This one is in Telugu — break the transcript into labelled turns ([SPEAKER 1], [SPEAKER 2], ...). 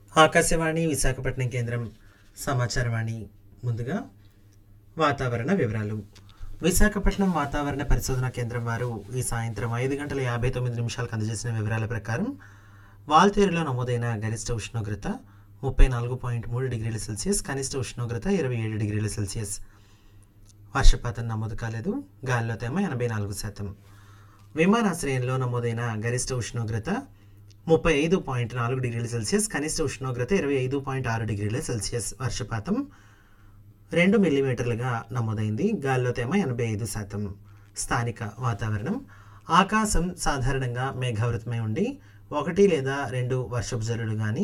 [SPEAKER 1] ఆకాశవాణి విశాఖపట్నం కేంద్రం సమాచారవాణి ముందుగా వాతావరణ వివరాలు విశాఖపట్నం వాతావరణ పరిశోధన కేంద్రం వారు ఈ సాయంత్రం ఐదు గంటల యాభై తొమ్మిది నిమిషాలకు అందజేసిన వివరాల ప్రకారం వాల్తేరులో నమోదైన గరిష్ట ఉష్ణోగ్రత ముప్పై నాలుగు పాయింట్ మూడు డిగ్రీల సెల్సియస్ కనిష్ట ఉష్ణోగ్రత ఇరవై ఏడు డిగ్రీల సెల్సియస్ వర్షపాతం నమోదు కాలేదు గాలిలో తేమ ఎనభై నాలుగు శాతం విమానాశ్రయంలో నమోదైన గరిష్ట ఉష్ణోగ్రత ముప్పై ఐదు పాయింట్ నాలుగు డిగ్రీల సెల్సియస్ కనిష్ట ఉష్ణోగ్రత ఇరవై ఐదు పాయింట్ ఆరు డిగ్రీల సెల్సియస్ వర్షపాతం రెండు మిల్లీమీటర్లుగా నమోదైంది గాలిలో తేమ ఎనభై ఐదు శాతం స్థానిక వాతావరణం ఆకాశం సాధారణంగా మేఘావృతమై ఉండి ఒకటి లేదా రెండు వర్షపు జల్లులు కానీ